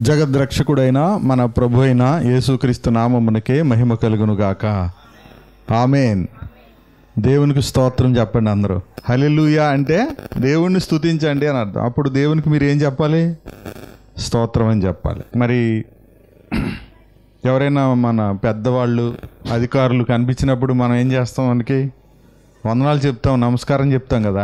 జగద్రక్షకుడైన మన ప్రభు అయిన యేసుక్రీస్తు నామమునకే మహిమ కలుగును గాక ఆమెన్ దేవునికి స్తోత్రం చెప్పండి అందరూ హల్లెలూయా అంటే దేవుణ్ణి స్తుతించండి అని అర్థం అప్పుడు దేవునికి మీరు ఏం చెప్పాలి స్తోత్రం అని చెప్పాలి మరి ఎవరైనా మన పెద్దవాళ్ళు అధికారులు కనిపించినప్పుడు మనం ఏం చేస్తాం మనకి వందనాలు చెప్తాం నమస్కారం చెప్తాం కదా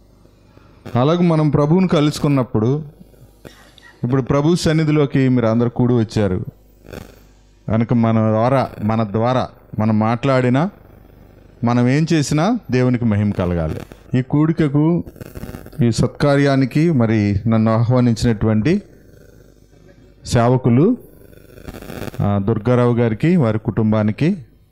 అలాగే మనం ప్రభువుని కలుసుకున్నప్పుడు ఇప్పుడు ప్రభు సన్నిధిలోకి మీరు అందరు కూడి వచ్చారు కనుక మన ద్వారా మన ద్వారా మనం మాట్లాడినా మనం ఏం చేసినా దేవునికి మహిమ కలగాలి ఈ కూడికకు ఈ సత్కార్యానికి మరి నన్ను ఆహ్వానించినటువంటి సేవకులు ఆ, దుర్గారావు గారికి వారి కుటుంబానికి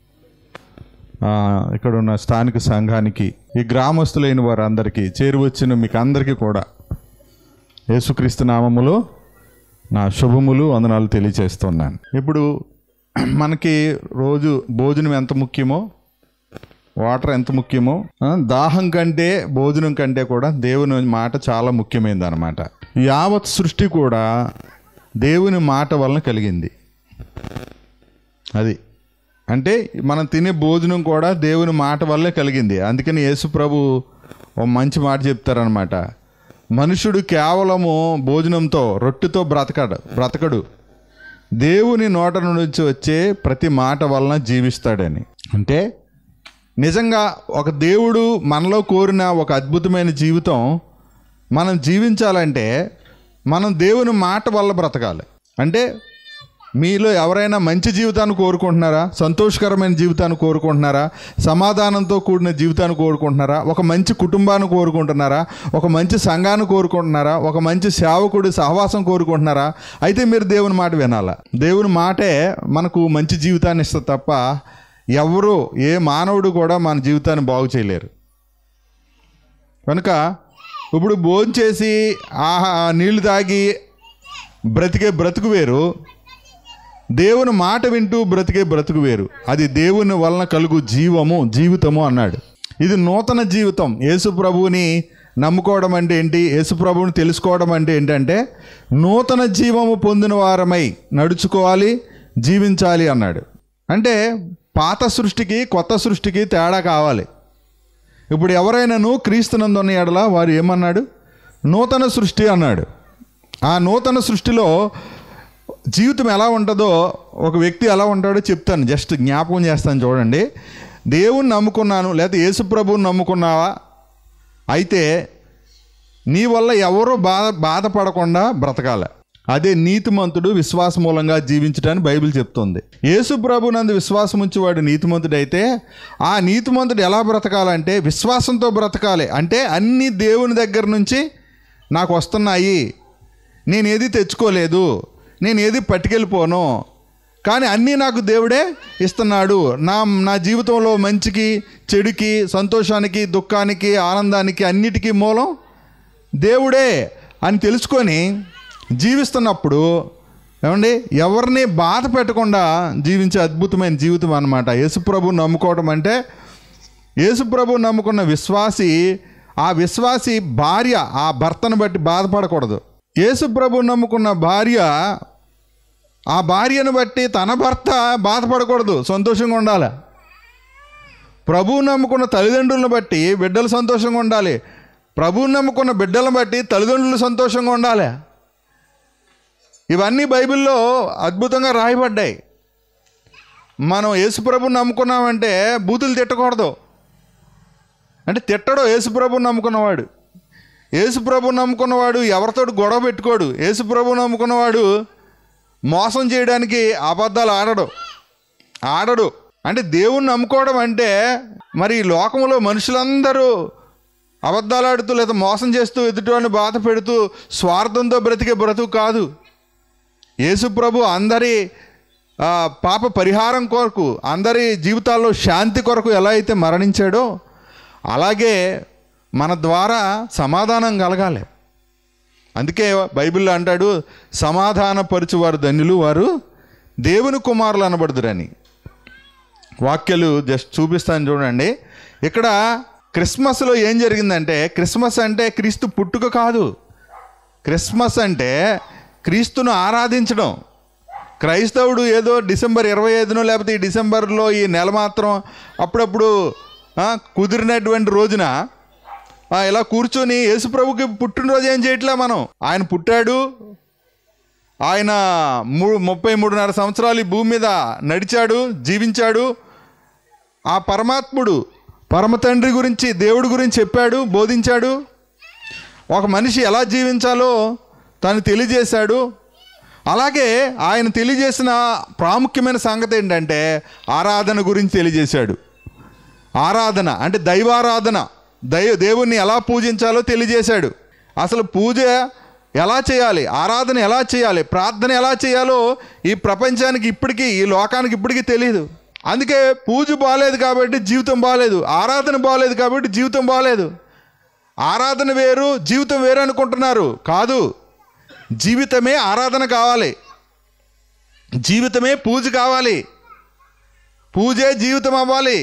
ఆ, ఇక్కడ ఉన్న స్థానిక సంఘానికి ఈ గ్రామస్తులైన వారందరికీ చేరువచ్చిన మీకు అందరికీ కూడా యేసుక్రీస్తు నామములో నా శుభములు వందనాలు తెలియజేస్తున్నాను ఇప్పుడు మనకి రోజు భోజనం ఎంత ముఖ్యమో వాటర్ ఎంత ముఖ్యమో ఆ, దాహం కంటే భోజనం కంటే కూడా దేవుని మాట చాలా ముఖ్యమైనది అనమాట యావత్ సృష్టి కూడా దేవుని మాట వలన కలిగింది అది అంటే మనం తినే భోజనం కూడా దేవుని మాట వల్లే కలిగింది అందుకని యేసు ప్రభు ఓ మంచి మాట చెప్తారనమాట మనుషుడు కేవలము భోజనంతో రొట్టెతో బ్రతకడు బ్రతకడు దేవుని నోట నుంచి వచ్చే ప్రతి మాట వలన జీవిస్తాడని అంటే నిజంగా ఒక దేవుడు మనలో కోరిన ఒక అద్భుతమైన జీవితం మనం జీవించాలంటే మనం దేవుని మాట వల్ల బ్రతకాలి అంటే మీలో ఎవరైనా మంచి జీవితాన్ని కోరుకుంటున్నారా సంతోషకరమైన జీవితాన్ని కోరుకుంటున్నారా సమాధానంతో కూడిన జీవితాన్ని కోరుకుంటున్నారా ఒక మంచి కుటుంబాన్ని కోరుకుంటున్నారా ఒక మంచి సంఘాన్ని కోరుకుంటున్నారా ఒక మంచి సేవకుడి సహవాసం కోరుకుంటున్నారా అయితే మీరు దేవుని మాట వినాలా దేవుని మాటే మనకు మంచి జీవితాన్ని ఇస్తుంది తప్ప ఎవరు ఏ మానవుడు కూడా మన జీవితాన్ని బాగు చేయలేరు కనుక ఇప్పుడు భోంచేసి ఆహా నీళ్లు తాగి బ్రతికే బ్రతుకు వేరు దేవుని మాట వింటూ బ్రతికే బ్రతుకు వేరు అది దేవుని వలన కలుగు జీవము జీవితము అన్నాడు ఇది నూతన జీవితం యేసు ప్రభువుని నమ్ముకోవడం అంటే ఏంటి యేసు ప్రభువుని తెలుసుకోవడం అంటే ఏంటంటే నూతన జీవము పొందిన వారమై నడుచుకోవాలి జీవించాలి అన్నాడు అంటే పాత సృష్టికి కొత్త సృష్టికి తేడా కావాలి ఇప్పుడు ఎవరైనాను క్రీస్తునందున్న ఎడల వారు ఏమన్నాడు నూతన సృష్టి అన్నాడు ఆ నూతన సృష్టిలో జీవితం ఎలా ఉంటుందో ఒక వ్యక్తి ఎలా ఉంటాడో చెప్తాను జస్ట్ జ్ఞాపకం చేస్తాను చూడండి దేవుణ్ణి నమ్ముకున్నాను లేకపోతే యేసు ప్రభువుని నమ్ముకున్నావా అయితే నీ వల్ల ఎవరూ బాధ బాధపడకుండా బ్రతకాలి అదే నీతిమంతుడు విశ్వాస మూలంగా జీవించడానికి బైబిల్ చెప్తుంది యేసు ప్రభు నందు విశ్వాసం ఉంచేవాడు నీతిమంతుడైతే ఆ నీతిమంతుడు ఎలా బ్రతకాలంటే విశ్వాసంతో బ్రతకాలి అంటే అన్ని దేవుని దగ్గర నుంచి నాకు వస్తున్నాయి నేను ఏది తెచ్చుకోలేదు నేను ఏది పట్టుకెళ్ళిపోను కానీ అన్నీ నాకు దేవుడే ఇస్తున్నాడు నా నా జీవితంలో మంచికి చెడుకి సంతోషానికి దుఃఖానికి ఆనందానికి అన్నిటికీ మూలం దేవుడే అని తెలుసుకొని జీవిస్తున్నప్పుడు ఏమండి ఎవరిని బాధ పెట్టకుండా జీవించే అద్భుతమైన జీవితం అన్నమాట యేసుప్రభు నమ్ముకోవడం అంటే యేసుప్రభు నమ్ముకున్న విశ్వాసి ఆ విశ్వాసి భార్య ఆ భర్తను బట్టి బాధపడకూడదు యేసుప్రభు నమ్ముకున్న భార్య ఆ భార్యను బట్టి తన భర్త బాధపడకూడదు సంతోషంగా ఉండాలి ప్రభువు నమ్ముకున్న తల్లిదండ్రులను బట్టి బిడ్డలు సంతోషంగా ఉండాలి ప్రభువు నమ్ముకున్న బిడ్డలను బట్టి తల్లిదండ్రులు సంతోషంగా ఉండాలి ఇవన్నీ బైబిల్లో అద్భుతంగా రాయబడ్డాయి మనం యేసుప్రభు నమ్ముకున్నామంటే బూతులు తిట్టకూడదు అంటే తిట్టడు యేసుప్రభు నమ్ముకున్నవాడు యేసుప్రభు నమ్ముకున్నవాడు ఎవరితో గొడవ పెట్టుకోడు యేసుప్రభు నమ్ముకున్నవాడు మోసం చేయడానికి అబద్ధాలు ఆడడు ఆడడు అంటే దేవుణ్ణి నమ్ముకోవడం అంటే మరి ఈ లోకంలో మనుషులందరూ అబద్ధాలు ఆడుతూ లేదా మోసం చేస్తూ ఎదుటివాడిని బాధ పెడుతూ స్వార్థంతో బ్రతికే బ్రతుకు కాదు యేసు ప్రభు అందరి ఆ, పాప పరిహారం కొరకు అందరి జీవితాల్లో శాంతి కొరకు ఎలా అయితే మరణించాడో అలాగే మన ద్వారా సమాధానం కలగాలి అందుకే బైబిల్లో అంటాడు సమాధానపరచువారు ధన్యులు వారు దేవుని కుమారులు అనబడుదురని వాక్యాలు జస్ట్ చూపిస్తాను చూడండి ఇక్కడ క్రిస్మస్లో ఏం జరిగిందంటే క్రిస్మస్ అంటే క్రీస్తు పుట్టుక కాదు క్రిస్మస్ అంటే క్రీస్తును ఆరాధించడం క్రైస్తవుడు ఏదో డిసెంబర్ ఇరవై ఐదునో లేకపోతే ఈ డిసెంబర్లో ఈ నెల మాత్రం అప్పుడప్పుడు ఆ, కుదిరినటువంటి రోజున ఆ, ఇలా కూర్చొని యేసుప్రభుకి పుట్టినరోజు ఏం చేయట్లే మనం ఆయన పుట్టాడు ఆయన మూ ముప్పై మూడున్నర సంవత్సరాలు ఈ భూమి మీద నడిచాడు జీవించాడు ఆ పరమాత్ముడు పరమ తండ్రి గురించి దేవుడి గురించి చెప్పాడు బోధించాడు ఒక మనిషి ఎలా జీవించాలో తను తెలియజేశాడు అలాగే ఆయన తెలియజేసిన ప్రాముఖ్యమైన సంగతి ఏంటంటే ఆరాధన గురించి తెలియజేశాడు ఆరాధన అంటే దైవారాధన దైవ దేవుణ్ణి ఎలా పూజించాలో తెలియజేశాడు అసలు పూజ ఎలా చేయాలి ఆరాధన ఎలా చేయాలి ప్రార్థన ఎలా చేయాలో ఈ ప్రపంచానికి ఇప్పటికీ ఈ లోకానికి ఇప్పటికీ తెలియదు అందుకే పూజ బాగాలేదు కాబట్టి జీవితం బాగాలేదు ఆరాధన బాగాలేదు కాబట్టి జీవితం బాగాలేదు ఆరాధన వేరు జీవితం వేరు అనుకుంటున్నారు కాదు జీవితమే ఆరాధన కావాలి జీవితమే పూజ కావాలి పూజే జీవితం అవ్వాలి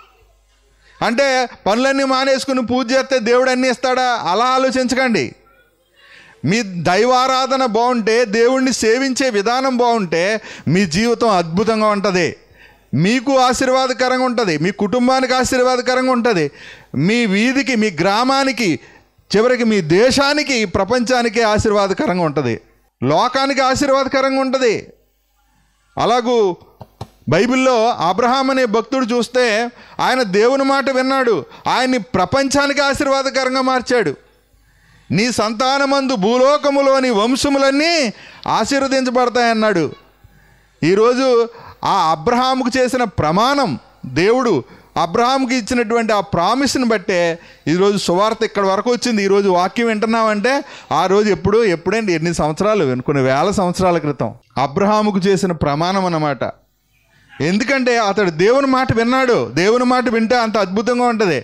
అంటే పనులన్నీ మానేసుకుని పూజ చేస్తే దేవుడు అన్నీ ఇస్తాడా అలా ఆలోచించకండి మీ దైవారాధన బాగుంటే దేవుణ్ణి సేవించే విధానం బాగుంటే మీ జీవితం అద్భుతంగా ఉంటుంది మీకు ఆశీర్వాదకరంగా ఉంటుంది మీ కుటుంబానికి ఆశీర్వాదకరంగా ఉంటుంది మీ వీధికి మీ గ్రామానికి చివరికి మీ దేశానికి ఈ ప్రపంచానికి ఆశీర్వాదకరంగా ఉంటుంది లోకానికి ఆశీర్వాదకరంగా ఉంటుంది అలాగూ బైబిల్లో అబ్రహాం అనే భక్తుడు చూస్తే ఆయన దేవుని మాట విన్నాడు ఆయన్ని ప్రపంచానికి ఆశీర్వాదకరంగా మార్చాడు నీ సంతానమందు భూలోకములోని వంశములన్నీ ఆశీర్వదించబడతాయన్నాడు ఈరోజు ఆ అబ్రహాముకు చేసిన ప్రమాణం దేవుడు అబ్రహాంకి ఇచ్చినటువంటి ఆ ప్రామిస్ని బట్టే ఈరోజు సువార్త ఇక్కడ వరకు వచ్చింది ఈరోజు వాక్యం వింటున్నామంటే ఆ రోజు ఎప్పుడు ఎప్పుడేంటి ఎన్ని సంవత్సరాలు కొన్ని వేల సంవత్సరాల క్రితం అబ్రహాముకు చేసిన ప్రమాణం అన్నమాట ఎందుకంటే అతడు దేవుని మాట విన్నాడు దేవుని మాట వింటే అంత అద్భుతంగా ఉంటుంది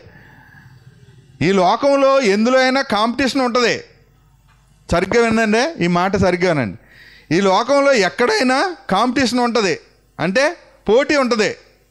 ఈ లోకంలో ఎందులో అయినా కాంపిటీషన్ ఉంటుంది సరిగ్గా వినండి ఈ మాట సరిగ్గా వినండి ఈ లోకంలో ఎక్కడైనా కాంపిటీషన్ ఉంటుంది అంటే పోటీ ఉంటుంది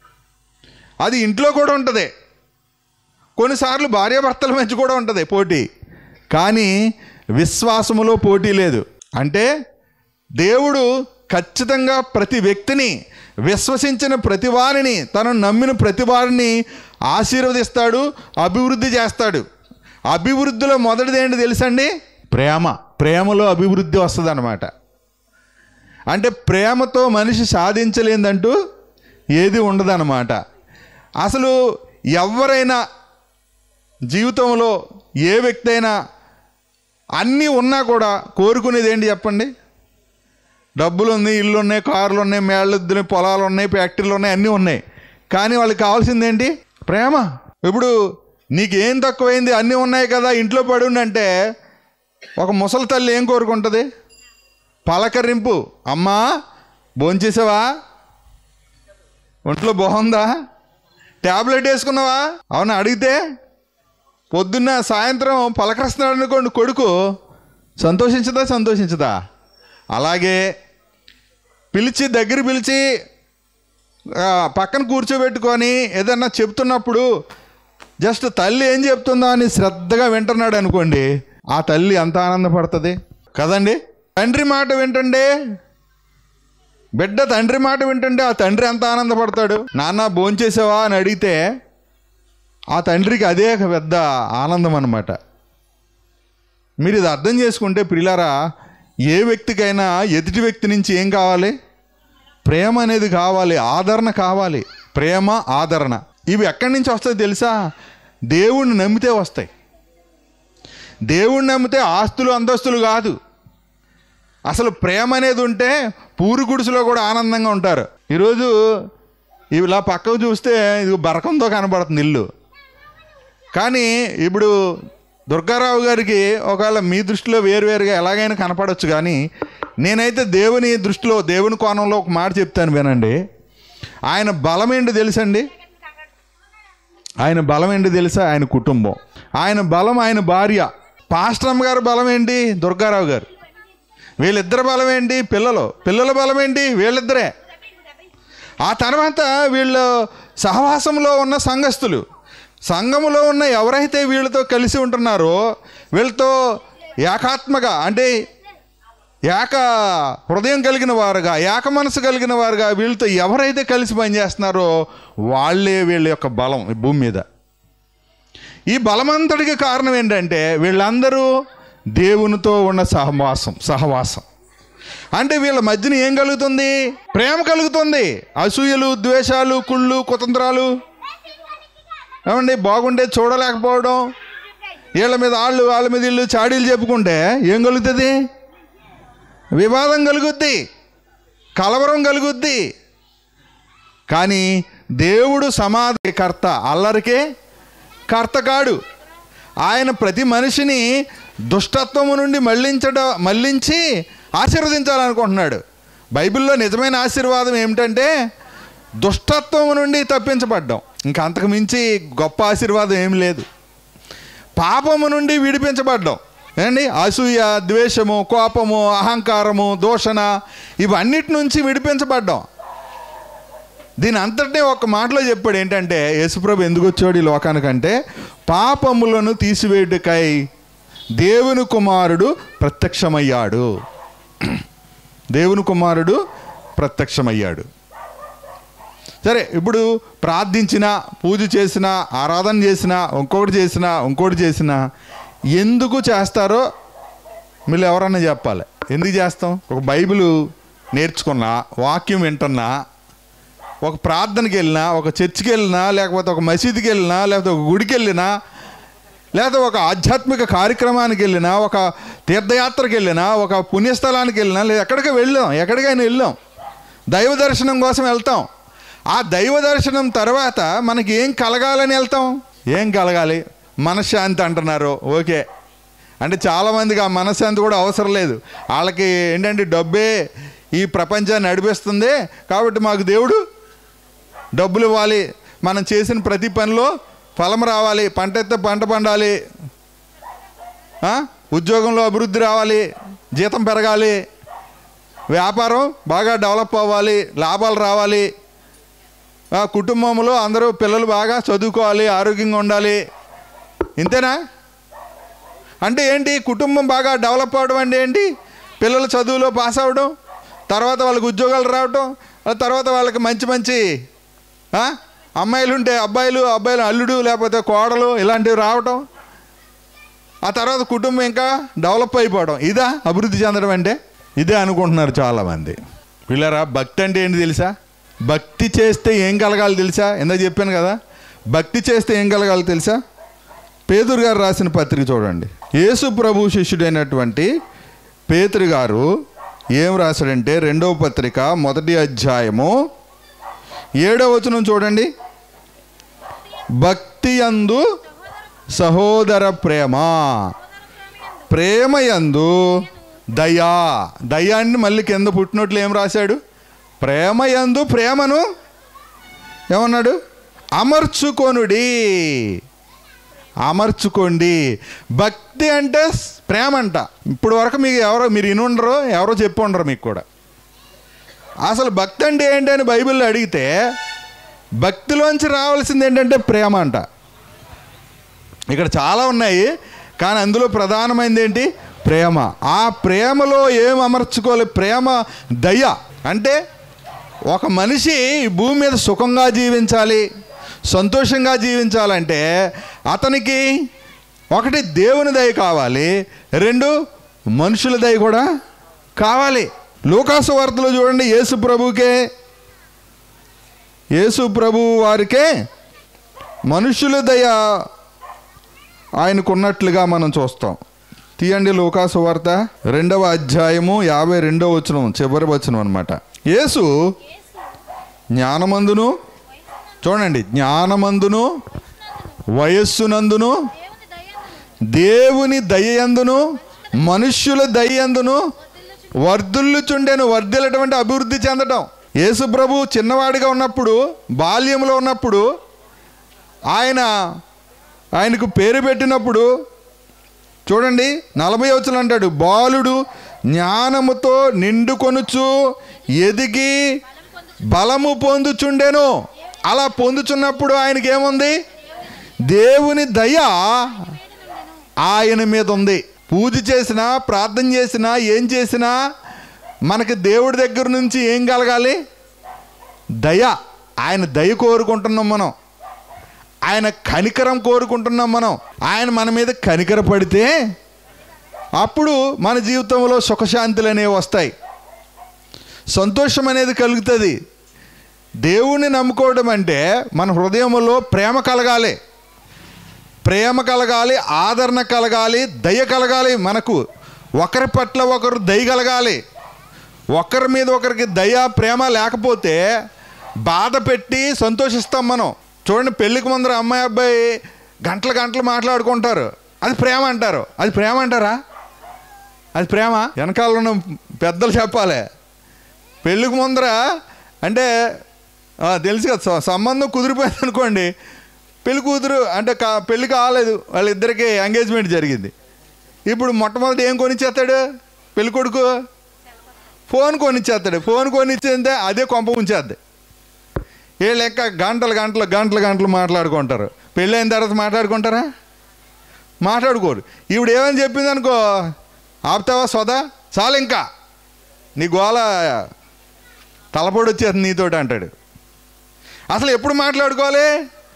అది ఇంట్లో కూడా ఉంటుంది కొన్నిసార్లు భార్యాభర్తల మధ్య కూడా ఉంటుంది పోటీ కానీ విశ్వాసములో పోటీ లేదు అంటే దేవుడు ఖచ్చితంగా ప్రతి వ్యక్తిని విశ్వసించిన ప్రతి వారిని తను నమ్మిన ప్రతి వారిని ఆశీర్వదిస్తాడు అభివృద్ధి చేస్తాడు అభివృద్ధిలో మొదటిది ఏంటి తెలుసండి ప్రేమ ప్రేమలో అభివృద్ధి వస్తుంది అనమాట అంటే ప్రేమతో మనిషి సాధించలేదంటూ ఏది ఉండదన్నమాట అసలు ఎవరైనా జీవితంలో ఏ వ్యక్తి అయినా అన్నీ ఉన్నా కూడా కోరుకునేది ఏంటి చెప్పండి డబ్బులు ఉన్నాయి ఇల్లు ఉన్నాయి కార్లు ఉన్నాయి మేళ్ళు ఉన్నాయి పొలాలు ఉన్నాయి ఫ్యాక్టరీలు ఉన్నాయి అన్నీ ఉన్నాయి కానీ వాళ్ళకి కావాల్సింది ఏంటి ప్రేమ ఇప్పుడు నీకేం తక్కువైంది అన్నీ ఉన్నాయి కదా ఇంట్లో పడి ఉండంటే ఒక ముసలి తల్లి ఏం కోరుకుంటుంది పలకరింపు అమ్మా భోంచేసావా ఒంట్లో బాగుందా ట్యాబ్లెట్ వేసుకున్నావా అవునా అడిగితే పొద్దున్న సాయంత్రం పలకరిస్తున్నాడు అనుకోండి కొడుకు సంతోషించదా సంతోషించదా అలాగే పిలిచి దగ్గర పిలిచి ఆ, పక్కన కూర్చోబెట్టుకొని ఏదన్నా చెప్తున్నప్పుడు జస్ట్ తల్లి ఏం చెప్తుందో అని శ్రద్ధగా వింటున్నాడు అనుకోండి ఆ తల్లి ఎంత ఆనందపడుతుంది కదండి తండ్రి మాట వింటండే బిడ్డ తండ్రి మాట వింటుంటే ఆ తండ్రి ఎంత ఆనందపడతాడు నాన్న భోంచేసావా అని అడిగితే ఆ తండ్రికి అదే ఒక పెద్ద ఆనందం అన్నమాట మీరు ఇది అర్థం చేసుకుంటే ప్రిలారా ఏ వ్యక్తికైనా ఎదుటి వ్యక్తి నుంచి ఏం కావాలి ప్రేమ అనేది కావాలి ఆదరణ కావాలి ప్రేమ ఆదరణ ఇవి ఎక్కడి నుంచి వస్తాయి తెలుసా దేవుణ్ణి నమ్మితే వస్తాయి దేవుణ్ణి నమ్మితే ఆస్తులు అంతస్తులు కాదు అసలు ప్రేమ అనేది ఉంటే పూరు గుడిసెలో కూడా ఆనందంగా ఉంటారు ఈరోజు ఇలా పక్కకు చూస్తే ఇది బరకంతో కనబడుతుంది ఇల్లు కానీ ఇప్పుడు దుర్గారావు గారికి ఒకవేళ మీ దృష్టిలో వేరువేరుగా ఎలాగైనా కనపడవచ్చు కానీ నేనైతే దేవుని దృష్టిలో దేవుని కోణంలో ఒక మాట చెప్తాను వినండి ఆయన బలం ఏంటి తెలుసండి ఆయన బలం ఏంటి తెలుసా ఆయన కుటుంబం ఆయన బలం ఆయన భార్య పాస్టమ్ గారి బలం ఏంటి దుర్గారావు గారు వీళ్ళిద్దరి బలం ఏంటి పిల్లలు పిల్లల బలం ఏంటి వీళ్ళిద్దరే ఆ తర్వాత వీళ్ళు సహవాసంలో ఉన్న సంఘస్థులు సంఘములో ఉన్న ఎవరైతే వీళ్ళతో కలిసి ఉంటున్నారో వీళ్ళతో ఏకాత్మగా అంటే ఏక హృదయం కలిగిన వారుగా ఏక మనసు కలిగిన వారుగా వీళ్ళతో ఎవరైతే కలిసి పనిచేస్తున్నారో వాళ్ళే వీళ్ళ యొక్క బలం ఈ భూమి మీద ఈ బలమంతటికి కారణం ఏంటంటే వీళ్ళందరూ దేవునితో ఉన్న సహవాసం సహవాసం అంటే వీళ్ళ మధ్యన ఏం కలుగుతుంది ప్రేమ కలుగుతుంది అసూయలు ద్వేషాలు కుళ్ళు కుతంత్రాలు ఏమండి బాగుండే చూడలేకపోవడం వీళ్ళ మీద వాళ్ళు వాళ్ళ మీద ఇల్లు చాడీలు చెప్పుకుంటే ఏం కలుగుతుంది వివాదం కలుగుద్ది కలవరం కలుగుద్ది కానీ దేవుడు సమాధి కర్త అల్లరికే కర్త కాడు ఆయన ప్రతి మనిషిని దుష్టత్వము నుండి మళ్ళించడ మళ్ళించి ఆశీర్వదించాలనుకుంటున్నాడు బైబిల్లో నిజమైన ఆశీర్వాదం ఏమిటంటే దుష్టత్వము నుండి తప్పించబడ్డం ఇంకా అంతకు మించి గొప్ప ఆశీర్వాదం ఏం లేదు పాపము నుండి విడిపించబడ్డం ఏండి అసూయ ద్వేషము కోపము అహంకారము దూషణ ఇవన్నిటి నుంచి విడిపించబడ్డం దీని అంతటినీ ఒక మాటలో చెప్పాడు ఏంటంటే యేసుప్రభు ఎందుకు వచ్చాడు ఈ లోకానికంటే పాపములను తీసివేయుటకై దేవుని కుమారుడు ప్రత్యక్షమయ్యాడు దేవుని కుమారుడు ప్రత్యక్షమయ్యాడు సరే ఇప్పుడు ప్రార్థించిన పూజ చేసిన ఆరాధన చేసిన ఇంకొకటి చేసిన ఇంకోటి చేసిన ఎందుకు చేస్తారో మీరు ఎవరన్నా చెప్పాలి ఎందుకు చేస్తాం ఒక బైబిల్ నేర్చుకున్నా వాక్యం వింటున్నా ఒక ప్రార్థనకి వెళ్ళినా ఒక చర్చికి వెళ్ళినా లేకపోతే ఒక మసీదుకి వెళ్ళినా లేకపోతే ఒక గుడికి వెళ్ళినా లేదా ఒక ఆధ్యాత్మిక కార్యక్రమానికి వెళ్ళినా ఒక తీర్థయాత్రకి వెళ్ళినా ఒక పుణ్యస్థలానికి వెళ్ళినా లేదా ఎక్కడికి వెళ్ళాం ఎక్కడికైనా వెళ్ళాం దైవ దర్శనం కోసం వెళ్తాం ఆ దైవ దర్శనం తర్వాత మనకి ఏం కలగాలని వెళ్తాం ఏం కలగాలి మనశ్శాంతి అంటున్నారు ఓకే అంటే చాలామందికి ఆ మనశ్శాంతి కూడా అవసరం లేదు వాళ్ళకి ఏంటంటే డబ్బే ఈ ప్రపంచాన్ని నడిపిస్తుంది కాబట్టి మాకు దేవుడు డబ్బులు ఇవ్వాలి మనం చేసిన ప్రతి పనిలో ఫలం రావాలి పంట ఎత్తే పంట పండాలి ఆ? ఉద్యోగంలో అభివృద్ధి రావాలి జీతం పెరగాలి వ్యాపారం బాగా డెవలప్ అవ్వాలి లాభాలు రావాలి ఆ, కుటుంబంలో అందరూ పిల్లలు బాగా చదువుకోవాలి ఆరోగ్యంగా ఉండాలి ఇంతేనా అంటే ఏంటి కుటుంబం బాగా డెవలప్ అవడం అంటే ఏంటి పిల్లలు చదువులో పాస్ అవ్వడం తర్వాత వాళ్ళకి ఉద్యోగాలు రావడం ఆ తర్వాత వాళ్ళకి మంచి మంచి ఆ? అమ్మాయిలు ఉంటే అబ్బాయిలు అబ్బాయిలు అల్లుడు లేకపోతే కోడలు ఇలాంటివి రావటం ఆ తర్వాత కుటుంబం ఇంకా డెవలప్ అయిపోవడం ఇదా అభివృద్ధి చెందడం అంటే ఇదే అనుకుంటున్నారు చాలామంది పిల్లరా భక్తి అంటే ఏంటి తెలుసా భక్తి చేస్తే ఏం కలగాలి తెలుసా ఇందా చెప్పాను కదా భక్తి చేస్తే ఏం కలగాలి తెలుసా పేతురు గారు రాసిన పత్రిక చూడండి యేసు ప్రభు శిష్యుడైనటువంటి పేతురు గారు ఏం రాశాడంటే రెండవ పత్రిక మొదటి అధ్యాయము ఏడవ వచనం చూడండి భక్తి యందు సహోదర ప్రేమ ప్రేమ యందు దయా దయాన్ని మళ్ళీ కింద పుట్టినట్లు ఏం రాశాడు ప్రేమ యందు ప్రేమను ఏమన్నాడు అమర్చుకొనుడి అమర్చుకోండి భక్తి అంటే స్- ప్రేమ అంట ఇప్పుడు వరకు మీకు ఎవరో మీరు ఇనుండరు ఎవరో చెప్పి ఉండరు మీకు కూడా అసలు భక్తి అంటే ఏంటి అని బైబిల్లో అడిగితే భక్తిలోంచి రావాల్సింది ఏంటంటే ప్రేమ అంట ఇక్కడ చాలా ఉన్నాయి కానీ అందులో ప్రధానమైనది ఏంటి ప్రేమ ఆ ప్రేమలో ఏం అమర్చుకోవాలి ప్రేమ దయ అంటే ఒక మనిషి ఈ భూమి మీద సుఖంగా జీవించాలి సంతోషంగా జీవించాలంటే అతనికి ఒకటి దేవుని దయ కావాలి రెండు మనుషుల దయ కూడా కావాలి లూకాసు వార్తలో చూడండి యేసు ప్రభుకే యేసు ప్రభు వారికే మనుషుల దయ ఆయనకున్నట్లుగా మనం చూస్తాం తీయండి లూకాసు వార్త రెండవ అధ్యాయము యాభై రెండవ వచనం చివరి వచనం అనమాట యేసు జ్ఞానమందును చూడండి జ్ఞానమందును వయస్సునందును దేవుని దయ్యందును మనుష్యుల దయ్యందును వర్ధిల్లుచుండెను వర్ధిల్లటువంటి అభివృద్ధి చెందటం యేసు ప్రభు చిన్నవాడిగా ఉన్నప్పుడు బాల్యంలో ఉన్నప్పుడు ఆయన ఆయనకు పేరు పెట్టినప్పుడు చూడండి నలభై వచ్చులు అంటాడు బాలుడు జ్ఞానముతో నిండుకొనుచు ఎదిగి బలము పొందుచుండెను అలా పొందుచున్నప్పుడు ఆయనకి ఏముంది దేవుని దయ ఆయన మీద ఉంది పూజ చేసినా ప్రార్థన చేసినా ఏం చేసినా మనకి దేవుడి దగ్గర నుంచి ఏం కలగాలి దయ ఆయన దయ కోరుకుంటున్నాం మనం ఆయన కనికరం కోరుకుంటున్నాం మనం ఆయన మన మీద కనికర పడితే అప్పుడు మన జీవితంలో సుఖశాంతులు అనేవి వస్తాయి సంతోషం అనేది కలుగుతుంది దేవుణ్ణి నమ్ముకోవడం అంటే మన హృదయంలో ప్రేమ కలగాలి ప్రేమ కలగాలి ఆదరణ కలగాలి దయ కలగాలి మనకు ఒకరి పట్ల ఒకరు దయ కలగాలి ఒకరి మీద ఒకరికి దయ ప్రేమ లేకపోతే బాధ పెట్టి సంతోషిస్తాం మనం చూడండి పెళ్ళికి ముందర అమ్మాయి అబ్బాయి గంటలు గంటలు మాట్లాడుకుంటారు అది ప్రేమ అంటారు అది ప్రేమ అంటారా అది ప్రేమ వెనకాల ఉన్న పెద్దలు చెప్పాలి పెళ్ళికి ముందర అంటే ఆ, తెలుసు కదా స- సంబంధం కుదిరిపోయింది అనుకోండి పెళ్లి కూతురు అంటే కా పెళ్ళి కాలేదు వాళ్ళిద్దరికి ఎంగేజ్మెంట్ జరిగింది ఇప్పుడు మొట్టమొదటి ఏం కొనిచ్చేస్తాడు పెళ్లి కొడుకు ఫోన్ కొనిచ్చేస్తాడు ఫోన్ కొనిచ్చేస్తే అదే కొంప ఉంచేద్ది వీళ్ళు లెక్క గంటలు గంటలు గంటలు గంటలు మాట్లాడుకుంటారు పెళ్ళైన తర్వాత మాట్లాడుకుంటారా మాట్లాడుకోరు ఇప్పుడు ఏమని చెప్పింది అనుకో ఆపుతావా సోదా చాలు ఇంకా నీ గోల తలపొడి వచ్చేస్తుంది నీతోటి అంటాడు అసలు ఎప్పుడు మాట్లాడుకోవాలి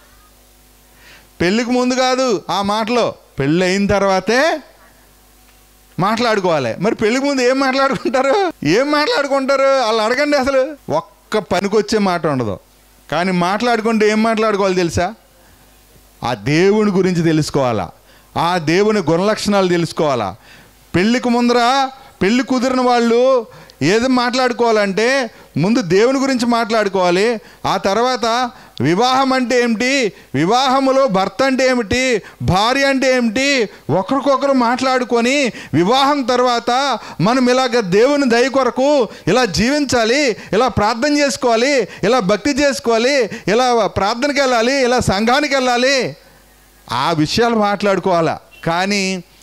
పెళ్ళికి ముందు కాదు ఆ మాటలో పెళ్ళి అయిన తర్వాతే మాట్లాడుకోవాలి మరి పెళ్ళికి ముందు ఏం మాట్లాడుకుంటారు ఏం మాట్లాడుకుంటారు వాళ్ళు అడగండి అసలు ఒక్క పనికొచ్చే మాట ఉండదు కానీ మాట్లాడుకుంటే ఏం మాట్లాడుకోవాలి తెలుసా ఆ దేవుని గురించి తెలుసుకోవాలా ఆ దేవుని గుణలక్షణాలు తెలుసుకోవాలా పెళ్ళికి ముందర పెళ్ళి కుదిరిన వాళ్ళు ఏది మాట్లాడుకోవాలంటే ముందు దేవుని గురించి మాట్లాడుకోవాలి ఆ తర్వాత వివాహం అంటే ఏమిటి వివాహములో భర్త అంటే ఏమిటి భార్య అంటే ఏమిటి ఒకరికొకరు మాట్లాడుకొని వివాహం తర్వాత మనం ఇలాగ దేవుని దయ కొరకు ఇలా జీవించాలి ఇలా ప్రార్థన చేసుకోవాలి ఇలా భక్తి చేసుకోవాలి ఇలా ప్రార్థనకి వెళ్ళాలి ఇలా సంఘానికి వెళ్ళాలి ఆ విషయాలు మాట్లాడుకోవాలా కానీ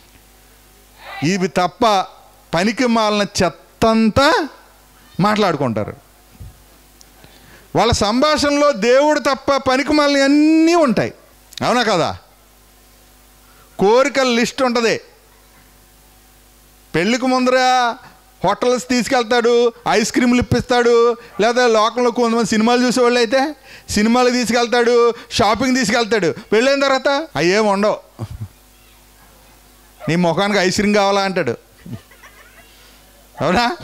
ఇవి తప్ప పనికి మాలిన చెత్తంతా మాట్లాడుకుంటారు వాళ్ళ సంభాషణలో దేవుడు తప్ప పనికి మాలిన అన్నీ ఉంటాయి అవునా కదా కోరికల లిస్ట్ ఉంటుంది పెళ్ళికి ముందర హోటల్స్ తీసుకెళ్తాడు ఐస్ క్రీమ్లు ఇప్పిస్తాడు లేదా లోకంలో కొంతమంది సినిమాలు చూసేవాళ్ళు అయితే సినిమాలు తీసుకెళ్తాడు షాపింగ్ తీసుకెళ్తాడు పెళ్ళైన తర్వాత అవి ఏమి ఉండవు నీ ముఖానికి ఐస్ క్రీమ్ కావాలా అంటాడు అవునా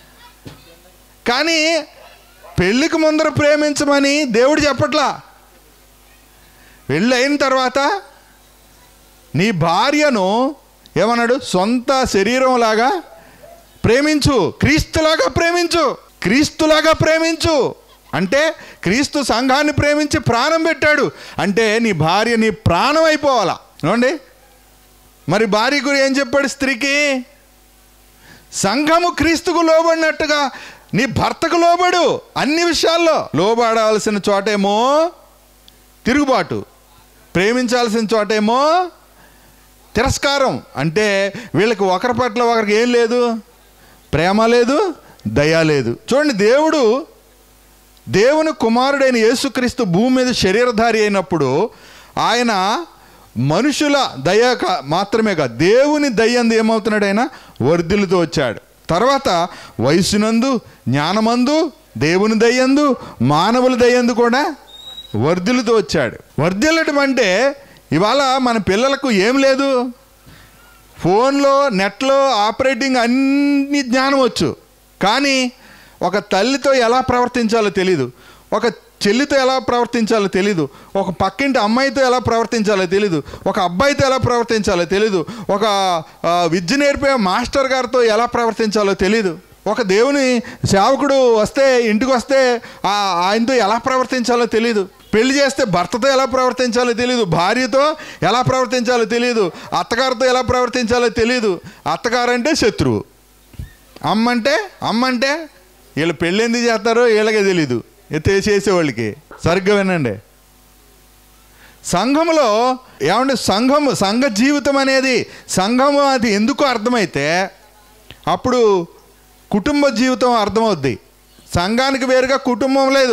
కానీ పెళ్ళికి ముందర ప్రేమించమని దేవుడు చెప్పట్లా పెళ్ళి అయిన తర్వాత నీ భార్యను ఏమన్నాడు సొంత శరీరం లాగా ప్రేమించు క్రీస్తులాగా ప్రేమించు క్రీస్తులాగా ప్రేమించు అంటే క్రీస్తు సంఘాన్ని ప్రేమించి ప్రాణం పెట్టాడు అంటే నీ భార్య నీ ప్రాణం అయిపోవాలా ఏమండి మరి భార్య గురి ఏం చెప్పాడు స్త్రీకి సంఘము క్రీస్తుకు లోబడినట్టుగా నీ భర్తకు లోబడు అన్ని విషయాల్లో లోబడాల్సిన చోటేమో తిరుగుబాటు ప్రేమించాల్సిన చోటేమో తిరస్కారం అంటే వీళ్ళకి ఒకరి పట్ల ఒకరికి ఏం లేదు ప్రేమ లేదు దయ లేదు చూడండి దేవుడు దేవుని కుమారుడైన యేసుక్రీస్తు భూమి మీద శరీరధారి అయినప్పుడు ఆయన మనుషుల దయ కా- మాత్రమే కాదు దేవుని దయ్యందు ఏమవుతున్నాడు ఆయన వర్ధిల్లుతూ వచ్చాడు తర్వాత వయసునందు జ్ఞానమందు దేవుని దయ్యందు మానవుల దయ్యందు కూడా వర్ధిల్లుతూ వచ్చాడు వర్ధిల్లటం అంటే ఇవాళ మన పిల్లలకు ఏం లేదు ఫోన్లో నెట్లో ఆపరేటింగ్ అన్ని జ్ఞానం వచ్చు కానీ ఒక తల్లితో ఎలా ప్రవర్తించాలో తెలీదు ఒక చెల్లితో ఎలా ప్రవర్తించాలో తెలీదు ఒక పక్కింటి అమ్మాయితో ఎలా ప్రవర్తించాలో తెలీదు ఒక అబ్బాయితో ఎలా ప్రవర్తించాలో తెలీదు ఒక ఆ, విద్య నేర్పే మాస్టర్ గారితో ఎలా ప్రవర్తించాలో తెలీదు ఒక దేవుని సేవకుడు వస్తే ఇంటికి వస్తే ఆ ఆయనతో ఎలా ప్రవర్తించాలో తెలీదు పెళ్లి చేస్తే భర్తతో ఎలా ప్రవర్తించాలో తెలియదు భార్యతో ఎలా ప్రవర్తించాలో తెలియదు అత్తగారితో ఎలా ప్రవర్తించాలో తెలియదు అత్తగారంటే శత్రువు అమ్మంటే అమ్మంటే వీళ్ళు పెళ్ళి ఎందుకు చేస్తారో వీళ్ళకే తెలీదు ఎత్తే చేసేవాళ్ళకి సరిగ్గా వినండి సంఘములో ఏమంటే సంఘము సంఘ జీవితం అనేది సంఘము అది ఎందుకు అర్థమైతే అప్పుడు కుటుంబ జీవితం అర్థమవుద్ది సంఘానికి వేరుగా కుటుంబం లేదు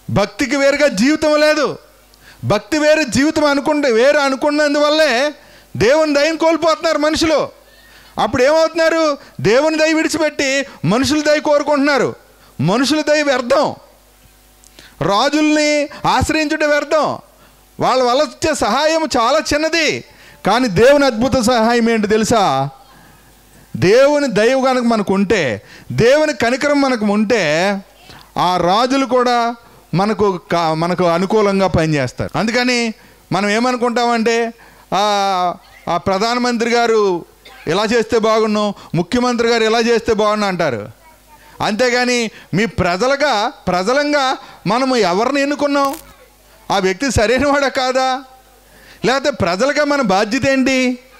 భక్తికి వేరుగా జీవితం లేదు భక్తి వేరు జీవితం అనుకుంటే వేరు అనుకున్నందువల్లే దేవుని దయని కోల్పోతున్నారు మనుషులు అప్పుడు ఏమవుతున్నారు దేవుని దయ విడిచిపెట్టి మనుషుల దయ కోరుకుంటున్నారు మనుషుల దయ వ్యర్థం రాజుల్ని ఆశ్రయించుట వ్యర్థం వాళ్ళ వల్ల వచ్చే సహాయం చాలా చిన్నది కానీ దేవుని అద్భుత సహాయం ఏంటి తెలుసా దేవుని దైవ కనుక మనకు ఉంటే దేవుని కనికరం మనకు ఉంటే ఆ రాజులు కూడా మనకు కా- మనకు అనుకూలంగా పనిచేస్తారు అందుకని మనం ఏమనుకుంటామంటే ఆ ఆ ప్రధానమంత్రి గారు ఇలా చేస్తే బాగున్నాం ముఖ్యమంత్రి గారు ఇలా చేస్తే బాగున్నా అంటారు అంతేగాని మీ ప్రజలుగా ప్రజలంగా మనము ఎవరిని ఎన్నుకున్నాం ఆ వ్యక్తి సరైనవాడా కాదా లేకపోతే ప్రజలుగా మన బాధ్యత ఏంటి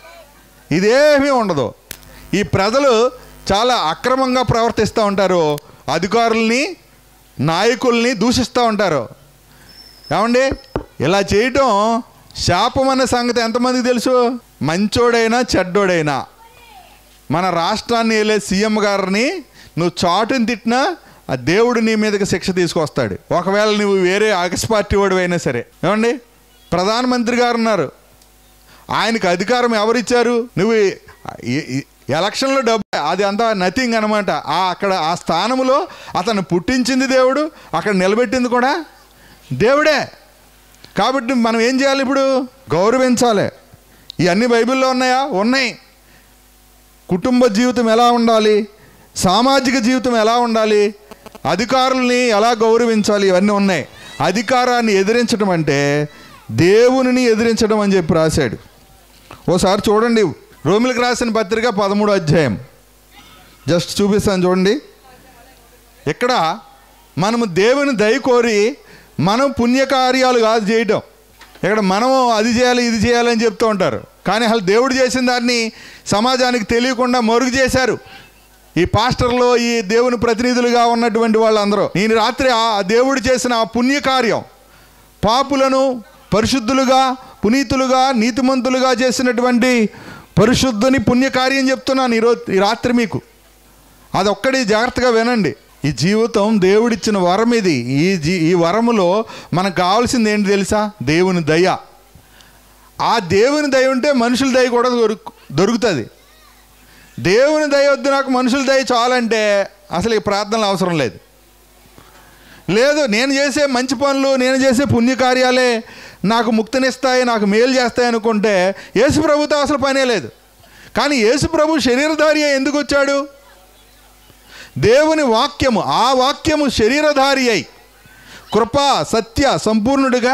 ఇదేమీ ఉండదు ఈ ప్రజలు చాలా అక్రమంగా ప్రవర్తిస్తూ ఉంటారు అధికారుల్ని నాయకుల్ని దూషిస్తూ ఉంటారు ఏమండి ఇలా చేయటం శాపం అనే సంగతి ఎంతమందికి తెలుసు మంచోడైనా చెడ్డోడైనా మన రాష్ట్రాన్ని వెళ్ళే సీఎం గారిని నువ్వు చాటుని తిట్టినా ఆ దేవుడు నీ మీదకి శిక్ష తీసుకొస్తాడు ఒకవేళ నువ్వు వేరే అగస్ పార్టీ వాడు అయినా సరే ఏమండి ప్రధానమంత్రి గారు ఉన్నారు ఆయనకు అధికారం ఎవరిచ్చారు నువ్వు ఈ- ఈ- ఎలక్షన్లో డబ్బు అది అంతా నథింగ్ అనమాట ఆ అక్కడ ఆ స్థానంలో అతను పుట్టించింది దేవుడు అక్కడ నిలబెట్టింది కూడా దేవుడే కాబట్టి మనం ఏం చేయాలి ఇప్పుడు గౌరవించాలి ఇవన్నీ బైబిల్లో ఉన్నాయా ఉన్నాయి కుటుంబ జీవితం ఎలా ఉండాలి సామాజిక జీవితం ఎలా ఉండాలి అధికారుల్ని ఎలా గౌరవించాలి ఇవన్నీ ఉన్నాయి అధికారాన్ని ఎదిరించడం అంటే దేవునిని ఎదిరించడం అని చెప్పి రాశాడు ఓసారి చూడండి రోమిలకు రాసిన పత్రిక పదమూడు అధ్యాయం జస్ట్ చూపిస్తాను చూడండి ఇక్కడ మనము దేవుని దయ కోరి మనం పుణ్యకార్యాలు కాదు చేయటం ఇక్కడ మనము అది చేయాలి ఇది చేయాలి అని చెప్తూ ఉంటారు కానీ అసలు దేవుడు చేసిన దాన్ని సమాజానికి తెలియకుండా మరుగు చేశారు ఈ పాస్టర్లు ఈ దేవుని ప్రతినిధులుగా ఉన్నటువంటి వాళ్ళందరూ నేను రాత్రి ఆ దేవుడు చేసిన ఆ పుణ్యకార్యం పాపులను పరిశుద్ధులుగా పునీతులుగా నీతిమంతులుగా చేసినటువంటి పరిశుద్ధుని పుణ్యకార్యం చెప్తున్నాను ఈరోజు ఈ రాత్రి మీకు అదొక్కడి జాగ్రత్తగా వినండి ఈ జీవితం దేవుడిచ్చిన వరం ఇది ఈ జీ ఈ వరములో మనకు కావాల్సింది ఏంటి తెలుసా దేవుని దయ ఆ దేవుని దయ ఉంటే మనుషుల దయ కూడా దొరుకు దొరుకుతుంది దేవుని దయ వద్దు నాకు మనుషుల దయ చాలంటే అసలు ఈ ప్రార్థనలు అవసరం లేదు లేదు నేను చేసే మంచి పనులు నేను చేసే పుణ్యకార్యాలే నాకు ముక్తినిస్తాయి నాకు మేలు చేస్తాయి అనుకుంటే యేసు ప్రభుతో అసలు పనే లేదు కానీ యేసు ప్రభు శరీరధారి అయి ఎందుకు వచ్చాడు దేవుని వాక్యము ఆ వాక్యము శరీరధారి అయి కృప సత్య సంపూర్ణుడిగా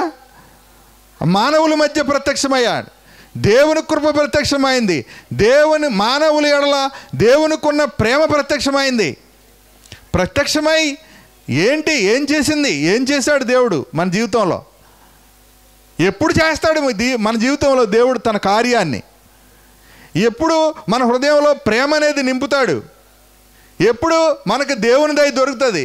మానవుల మధ్య ప్రత్యక్షమయ్యాడు దేవుని కృప ప్రత్యక్షమైంది దేవుని మానవుల ఎడల దేవునికున్న ప్రేమ ప్రత్యక్షమైంది ప్రత్యక్షమై ఏంటి ఏం చేసింది ఏం చేశాడు దేవుడు మన జీవితంలో ఎప్పుడు చేస్తాడు మన దీ- మన జీవితంలో దేవుడు తన కార్యాన్ని ఎప్పుడు మన హృదయంలో ప్రేమ అనేది నింపుతాడు ఎప్పుడు మనకు దేవుని దయ దొరుకుతుంది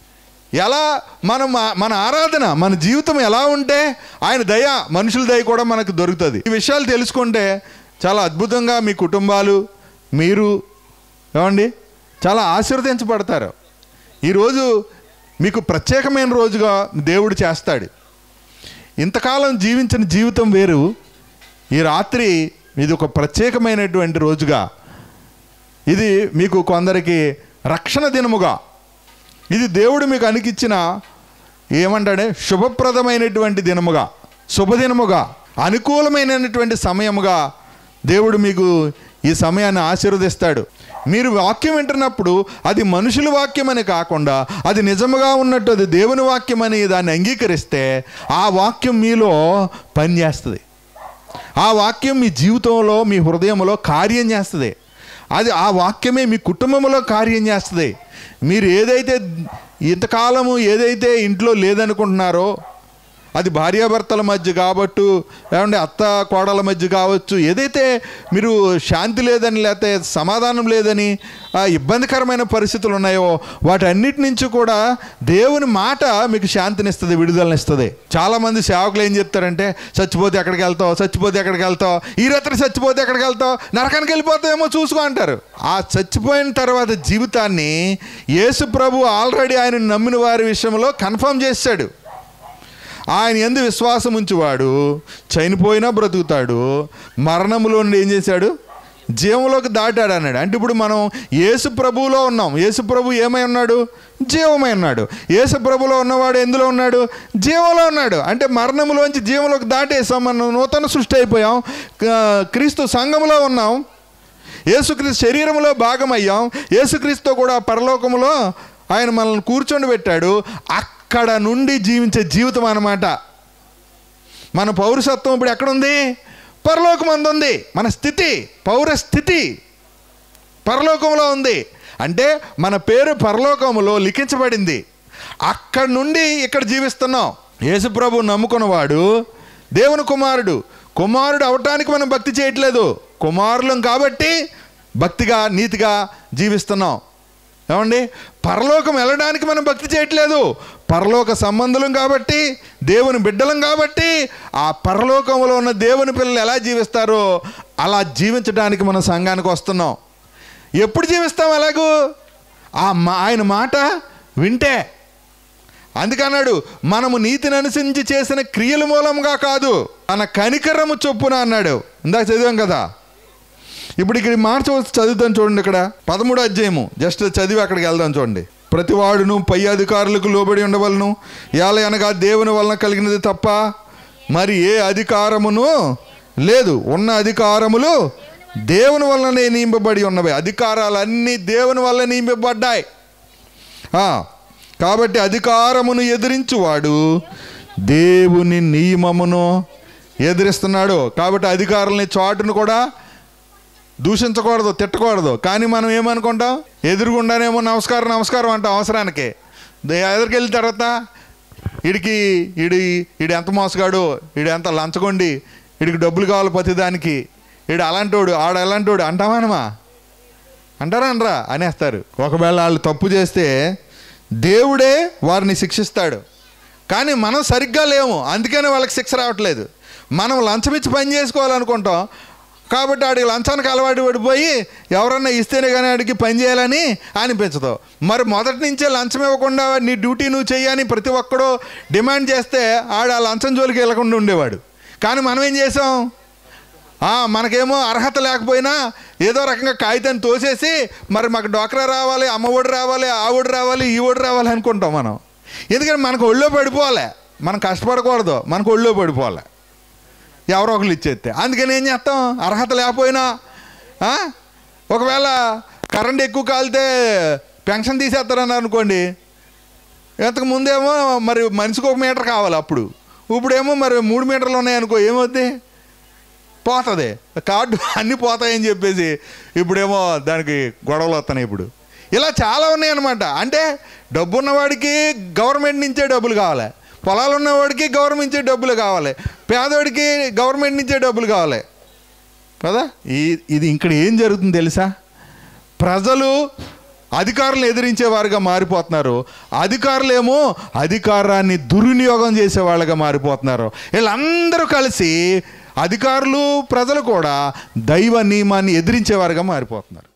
ఎలా మనం మా- మన ఆరాధన మన జీవితం ఎలా ఉంటే ఆయన దయ మనుషుల దయ కూడా మనకు దొరుకుతుంది ఈ విషయాలు తెలుసుకుంటే చాలా అద్భుతంగా మీ కుటుంబాలు మీరు ఏమండి చాలా ఆశీర్వదించబడతారు ఈరోజు మీకు ప్రత్యేకమైన రోజుగా దేవుడు చేస్తాడు ఇంతకాలం జీవించిన జీవితం వేరు ఈ రాత్రి ఇది ఒక ప్రత్యేకమైనటువంటి రోజుగా ఇది మీకు కొందరికి రక్షణ దినముగా ఇది దేవుడు మీకు అనికిచ్చిన ఏమంటాడే శుభప్రదమైనటువంటి దినముగా శుభదినముగా అనుకూలమైనటువంటి సమయముగా దేవుడు మీకు ఈ సమయాన్ని ఆశీర్వదిస్తాడు మీరు వాక్యం వింటున్నప్పుడు అది మనుషుల వాక్యం అని కాకుండా అది నిజముగా ఉన్నట్టు అది దేవుని వాక్యం అని దాన్ని అంగీకరిస్తే ఆ వాక్యం మీలో పనిచేస్తుంది ఆ వాక్యం మీ జీవితంలో మీ హృదయంలో కార్యం చేస్తుంది అది ఆ వాక్యమే మీ కుటుంబంలో కార్యం చేస్తుంది మీరు ఏదైతే ఇంతకాలము ఏదైతే ఇంట్లో లేదనుకుంటున్నారో అది భార్యాభర్తల మధ్య కావచ్చు లేకుంటే అత్త కోడల మధ్య కావచ్చు ఏదైతే మీరు శాంతి లేదని లేకపోతే సమాధానం లేదని ఆ ఇబ్బందికరమైన పరిస్థితులు ఉన్నాయో వాటన్నిటి నుంచి కూడా దేవుని మాట మీకు శాంతినిస్తుంది విడుదలనిస్తుంది చాలామంది సేవకులు ఏం చెప్తారంటే చచ్చిపోతే ఎక్కడికి వెళ్తావు చచ్చిపోతే ఎక్కడికి వెళ్తావు ఈ రాత్రి చచ్చిపోతే ఎక్కడికి వెళ్తావు నరకానికి వెళ్ళిపోతావేమో చూసుకో అంటారు ఆ చచ్చిపోయిన తర్వాత జీవితాన్ని యేసు ప్రభు ఆల్రెడీ ఆయన నమ్మిన వారి విషయంలో కన్ఫర్మ్ చేశాడు ఆయన ఎందు విశ్వాసం ఉంచువాడు చనిపోయినా బ్రతుకుతాడు మరణములో నుండి ఏం చేశాడు జీవంలోకి దాటాడు అన్నాడు అంటే ఇప్పుడు మనం యేసు ప్రభువులో ఉన్నాం యేసు ప్రభు ఏమై ఉన్నాడు జీవమై ఉన్నాడు యేసు ప్రభులో ఉన్నవాడు ఎందులో ఉన్నాడు జీవంలో ఉన్నాడు అంటే మరణములోంచి జీవంలోకి దాటేసాం మనం నూతన సృష్టి అయిపోయాం క- క్రీస్తు సంఘములో ఉన్నాం యేసుక్రీస్తు శరీరంలో భాగమయ్యాం యేసుక్రీస్తుతో కూడా పరలోకములో ఆయన మనల్ని కూర్చొని పెట్టాడు అక్కడ నుండి జీవించే జీవితం అన్నమాట మన పౌరసత్వం ఇప్పుడు ఎక్కడుంది పరలోకమందు ఉంది మన స్థితి పౌర స్థితి పరలోకంలో ఉంది అంటే మన పేరు పరలోకములో లిఖించబడింది అక్కడ నుండి ఇక్కడ జీవిస్తున్నాం యేసుప్రభు నమ్ముకున్నవాడు దేవుని కుమారుడు కుమారుడు అవటానికి మనం భక్తి చేయట్లేదు కుమారులం కాబట్టి భక్తిగా నీతిగా జీవిస్తున్నాం ఏమండి పరలోకం వెళ్ళడానికి మనం భక్తి చేయట్లేదు పరలోక సంబంధులం కాబట్టి దేవుని బిడ్డలం కాబట్టి ఆ పరలోకంలో ఉన్న దేవుని పిల్లలు ఎలా జీవిస్తారో అలా జీవించడానికి మనం సంఘానికి వస్తున్నాం ఎప్పుడు జీవిస్తాం అలాగూ ఆ మా ఆయన మాట వింటే అందుకన్నాడు మనము నీతిని అనుసరించి చేసిన క్రియల మూలంగా కాదు తన కనికరము చొప్పున అన్నాడు ఇందాక చదివాం కదా ఇప్పుడు ఇక్కడ ఈ మాట చూ- చదువుతాను చూడండి ఇక్కడ పదమూడు అధ్యాయము జస్ట్ చదివి అక్కడికి వెళ్దాం చూడండి ప్రతివాడును పై అధికారులకు లోబడి ఉండవలను ఎలా అనగా దేవుని వలన కలిగినది తప్ప మరి ఏ అధికారమును లేదు ఉన్న అధికారములు దేవుని వలననే నియమింపబడి ఉన్నవి అధికారాలన్నీ దేవుని వల్ల నియమింపబడ్డాయి ఆ, కాబట్టి అధికారమును ఎదిరించువాడు దేవుని నియమమును ఎదిరిస్తున్నాడు కాబట్టి అధికారులని చాటును కూడా దూషించకూడదు తిట్టకూడదు కానీ మనం ఏమనుకుంటాం ఎదురుగుండానేమో నమస్కారం నమస్కారం అంటాం అవసరానికి దే- ఎదురుకి వెళ్ళిన తర్వాత వీడికి ఈడి ఈడు ఎంత మోసగాడు ఈడు ఎంత లంచగొండి వీడికి డబ్బులు కావాలి ప్రతిదానికి ఈడు అలాంటోడు ఆడ ఎలాంటోడు అంటామానమా అంటారా అనరా అనేస్తారు ఒకవేళ వాళ్ళు తప్పు చేస్తే దేవుడే వారిని శిక్షిస్తాడు కానీ మనం సరిగ్గా లేము అందుకనే వాళ్ళకి శిక్ష రావట్లేదు మనం లంచం ఇచ్చి పని చేసుకోవాలనుకుంటాం కాబట్టి ఆడికి లంచానికి అలవాటు పడిపోయి ఎవరన్నా ఇస్తేనే కానీ ఆడికి పని చేయాలని అనిపించదు మరి మొదటి నుంచే లంచం ఇవ్వకుండా నీ డ్యూటీ నువ్వు చేయని ప్రతి ఒక్కడూ డిమాండ్ చేస్తే ఆడు ఆ లంచం జోలికి వెళ్ళకుండా ఉండేవాడు కానీ మనం ఏం చేసాం ఆ, మనకేమో అర్హత లేకపోయినా ఏదో రకంగా కాగితాన్ని తోసేసి మరి మాకు డోక్రా రావాలి అమ్మ ఒడి రావాలి ఆ ఒడి రావాలి ఈ ఒడి రావాలి అనుకుంటాం మనం ఎందుకంటే మనకు ఒళ్ళో పడిపోవాలి మనం కష్టపడకూడదు మనకు ఒళ్ళో పడిపోవాలి ఎవరో ఒకరు ఇచ్చేస్తే అందుకని ఏం చేస్తాం అర్హత లేకపోయినా ఆ? ఒకవేళ కరెంట్ ఎక్కువ కాలితే పెన్షన్ తీసేస్తారన్నారు అనుకోండి ఇంతకు ముందేమో మరి మనిషికి ఒక మీటర్ కావాలి అప్పుడు ఇప్పుడేమో మరి మూడు మీటర్లు ఉన్నాయనుకో ఏమవుద్ది పోతుంది కార్డు అన్నీ పోతాయని చెప్పేసి ఇప్పుడేమో దానికి గొడవలు వస్తున్నాయి ఇప్పుడు ఇలా చాలా ఉన్నాయి అనమాట అంటే డబ్బు ఉన్నవాడికి గవర్నమెంట్ నుంచే డబ్బులు కావాలి పొలాలు ఉన్నవాడికి గవర్నమెంట్ నుంచే డబ్బులు కావాలి పేదవాడికి గవర్నమెంట్ నుంచే డబ్బులు కావాలి కదా ఈ ఇది ఇక్కడ ఏం జరుగుతుంది తెలుసా ప్రజలు అధికారులను ఎదిరించేవారుగా మారిపోతున్నారు అధికారులేమో అధికారాన్ని దుర్వినియోగం చేసే వాళ్ళగా మారిపోతున్నారు వీళ్ళందరూ కలిసి అధికారులు ప్రజలు కూడా దైవ నియమాన్ని ఎదిరించేవారుగా మారిపోతున్నారు